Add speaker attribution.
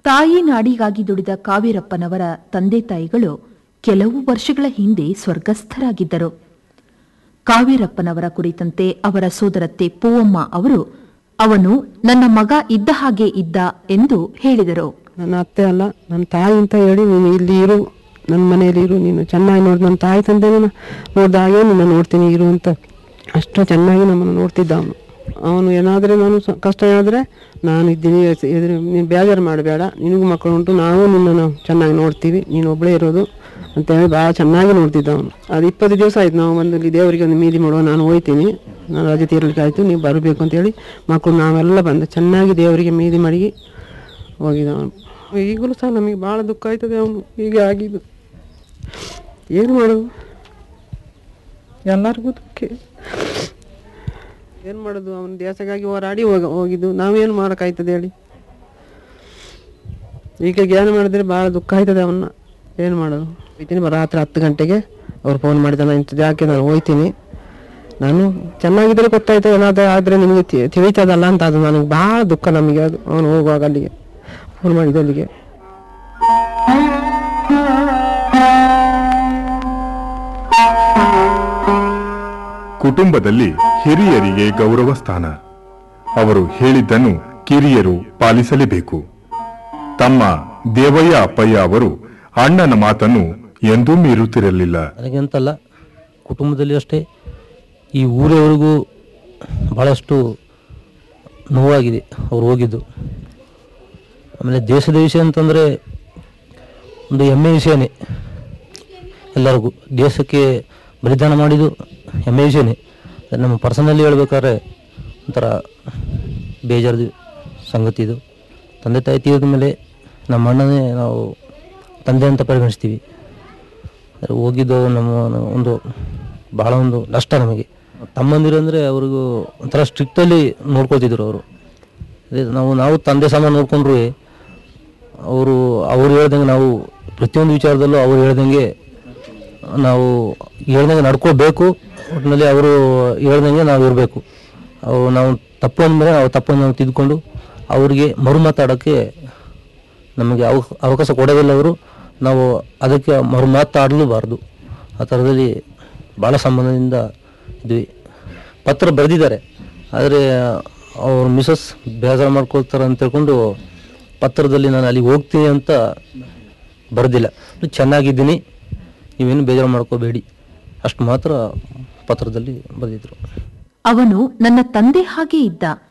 Speaker 1: ತಾಯಿ ನಾಡಿಗಾಗಿ ದುಡಿದ ಕಾವೇರಪ್ಪನವರ ತಂದೆ ತಾಯಿಗಳು ಕೆಲವು ವರ್ಷಗಳ ಹಿಂದೆ ಸ್ವರ್ಗಸ್ಥರಾಗಿದ್ದರು ಕಾವೇರಪ್ಪನವರ ಕುರಿತಂತೆ ಅವರ ಸೋದರತ್ತೆ ಪೂವಮ್ಮ ಅವರು ಅವನು ನನ್ನ ಮಗ ಇದ್ದ ಹಾಗೆ ಇದ್ದ ಎಂದು ಹೇಳಿದರು
Speaker 2: ನನ್ನ ಅತ್ತೆ ಅಲ್ಲ ನನ್ನ ತಾಯಿ ಅಂತ ಹೇಳಿ ನೀನು ಇಲ್ಲಿ ಇರು ನನ್ನ ಮನೆಯಲ್ಲಿ ಇರು ನೀನು ಚೆನ್ನಾಗಿ ನೋಡಿ ನನ್ನ ತಾಯಿ ತಂದೆನ ನೋಡ್ದ ಹಾಗೆ ನಿನ್ನ ನೋಡ್ತೀನಿ ಇರು ಅಂತ ಅಷ್ಟು ಚೆನ್ನಾಗಿ ನಮ್ಮನ್ನು ನೋಡ್ತಿದ್ದ ಅವನು ಅವನು ಏನಾದರೆ ನಾನು ಸ- ಕಷ್ಟ ಹೇಳಿದ್ರೆ ನಾನು ಇದ್ದೀನಿ ಎದುರು ನೀನು ಬೇಜಾರು ಮಾಡಬೇಡ ನಿನಗೂ ಮಕ್ಕಳು ಉಂಟು ನಾವು ನಿನ್ನನ್ನು ಚೆನ್ನಾಗಿ ನೋಡ್ತೀವಿ ನೀನು ಒಬ್ಬಳೇ ಇರೋದು ಅಂತೇಳಿ ಭಾಳ ಚೆನ್ನಾಗಿ ನೋಡ್ತಿದ್ದ ಅವನು ಅದು ಇಪ್ಪತ್ತು ದಿವಸ ಆಯ್ತು ನಾವು ಒಂದು ಇಲ್ಲಿ ದೇವರಿಗೆ ಒಂದು ಮೀದಿ ಮಾಡುವ ನಾನು ಹೋಯ್ತೀನಿ ನಾನು ರಜೆ ತೀರ್ಲಿಕ್ಕೆ ಆಯಿತು ನೀವು ಬರಬೇಕು ಅಂತೇಳಿ ಮಕ್ಕಳು ನಾವೆಲ್ಲ ಬಂದು ಚೆನ್ನಾಗಿ ದೇವರಿಗೆ ಮೀದಿ ಮಡಗಿ ಹೋಗಿದ್ದ ಅವನು ಈಗಲೂ ಸಹ ನಮಗೆ ಭಾಳ ದುಃಖ ಆಯ್ತದೆ ಅವನು ಹೀಗೆ ಆಗಿದ್ದು ಏನು ಮಾಡೋದು ಎಲ್ಲರಿಗೂ ದುಃಖ ಏನು ಮಾಡೋದು ಅವನ ದೇಶಕ್ಕಾಗಿ ಹೋರಾಡಿ ಹೋಗ ಹೋಗಿದ್ದು ನಾವೇನು ಮಾಡೋಕ್ಕಾಯ್ತದೆ ಹೇಳಿ ಈಗ ಜ್ಞಾನ ಮಾಡಿದ್ರೆ ಭಾಳ ದುಃಖ ಆಯ್ತದೆ ಅವನ್ನ ಏನು ಮಾಡೋದು ಹೋಯ್ತೀನಿ ಬ- ರಾತ್ರಿ ಹತ್ತು ಗಂಟೆಗೆ ಅವ್ರು ಫೋನ್ ಮಾಡಿದ ಇಂಥದ್ದು ಯಾಕೆ ನಾನು ಹೋಯ್ತೀನಿ ನಾನು ಚೆನ್ನಾಗಿದ್ರೆ ಗೊತ್ತಾಯ್ತು ಏನಾದರೂ ಆದರೆ ನಿಮಗೆ ತಿ- ತಿಳಿತದಲ್ಲ ಅಂತ ಅದು ನನಗೆ ಭಾಳ ದುಃಖ ನಮಗೆ ಅದು ಅವನು ಹೋಗುವಾಗ ಅಲ್ಲಿಗೆ ಫೋನ್ ಮಾಡಿದ್ದು ಅಲ್ಲಿಗೆ
Speaker 3: ಕುಟುಂಬದಲ್ಲಿ ಹಿರಿಯರಿಗೆ ಗೌರವ ಸ್ಥಾನ ಅವರು ಹೇಳಿದ್ದನ್ನು ಕಿರಿಯರು ಪಾಲಿಸಲೇಬೇಕು ತಮ್ಮ ದೇವಯ್ಯ ಅಪ್ಪಯ್ಯ ಅವರು ಅಣ್ಣನ ಮಾತನ್ನು ಎಂದೂ ಮೀರುತ್ತಿರಲಿಲ್ಲ
Speaker 4: ನನಗಂತಲ್ಲ ಕುಟುಂಬದಲ್ಲಿ ಅಷ್ಟೇ ಈ ಊರವರೆಗೂ ಭಾಳಷ್ಟು ನೋವಾಗಿದೆ ಅವ್ರು ಹೋಗಿದ್ದು ಆಮೇಲೆ ದೇಶದ ವಿಷಯ ಅಂತಂದರೆ ಒಂದು ಹೆಮ್ಮೆ ವಿಷಯನೇ ಎಲ್ಲರಿಗೂ ದೇಶಕ್ಕೆ ಬಲಿದಾನ ಮಾಡಿದ್ದು ಹೆಮ್ಮೆ ವಿಷಯನೇ ಅದು ನಮ್ಮ ಪರ್ಸನಲ್ಲಿ ಹೇಳ್ಬೇಕಾದ್ರೆ ಒಂಥರ ಬೇಜಾರದ ಸಂಗತಿ ಇದು ತಂದೆ ತಾಯಿ ತೀರಿದ ಮೇಲೆ ನಮ್ಮ ಅಣ್ಣನೇ ನಾವು ತಂದೆ ಅಂತ ಪರಿಗಣಿಸ್ತೀವಿ ಆದರೆ ಹೋಗಿದ್ದು ನಮ್ಮ ಒಂದು ಭಾಳ ಒಂದು ನಷ್ಟ ನಮಗೆ ತಮ್ಮಂದಿರು ಅಂದರೆ ಅವ್ರಿಗೂ ಒಂಥರ ಸ್ಟ್ರಿಕ್ಟಲ್ಲಿ ನೋಡ್ಕೊತಿದ್ರು ಅವರು ಅದೇ ನಾವು ನಾವು ತಂದೆ ಸಮ ನೋಡ್ಕೊಂಡ್ರು ಅವರು ಅವ್ರು ಹೇಳ್ದಂಗೆ ನಾವು ಪ್ರತಿಯೊಂದು ವಿಚಾರದಲ್ಲೂ ಅವ್ರು ಹೇಳ್ದಂಗೆ ನಾವು ಹೇಳ್ದಂಗೆ ನಡ್ಕೋಬೇಕು ಒಟ್ಟಿನಲ್ಲಿ ಅವರು ಹೇಳ್ದಂಗೆ ನಾವು ಇರಬೇಕು ಅವು ನಾವು ತಪ್ಪು ಅಂದಮೇಲೆ ನಾವು ತಪ್ಪನ್ನು ನಾವು ತಿದ್ಕೊಂಡು ಅವರಿಗೆ ಮರು ಮಾತಾಡೋಕ್ಕೆ ನಮಗೆ ಅವ ಅವಕಾಶ ಕೊಡೋದಿಲ್ಲ ಅವರು ನಾವು ಅದಕ್ಕೆ ಮರು ಮಾತಾಡಲೂಬಾರ್ದು ಆ ಥರದಲ್ಲಿ ಭಾಳ ಸಂಬಂಧದಿಂದ ಇದ್ವಿ ಪತ್ರ ಬರೆದಿದ್ದಾರೆ ಆದರೆ ಅವ್ರ ಮಿಸಸ್ ಬೇಜಾರು ಮಾಡ್ಕೊಳ್ತಾರೆ ಅಂತ ತಿಳ್ಕೊಂಡು ಪತ್ರದಲ್ಲಿ ನಾನು ಅಲ್ಲಿಗೆ ಹೋಗ್ತೀನಿ ಅಂತ ಬರೆದಿಲ್ಲ ಚೆನ್ನಾಗಿದ್ದೀನಿ ನೀವೇನು ಬೇಜಾರು ಮಾಡ್ಕೋಬೇಡಿ ಅಷ್ಟು ಮಾತ್ರ ಪತ್ರದಲ್ಲಿ ಬರೆದಿದ್ರು
Speaker 1: ಅವನು ನನ್ನ ತಂದೆ ಹಾಗೆ ಇದ್ದ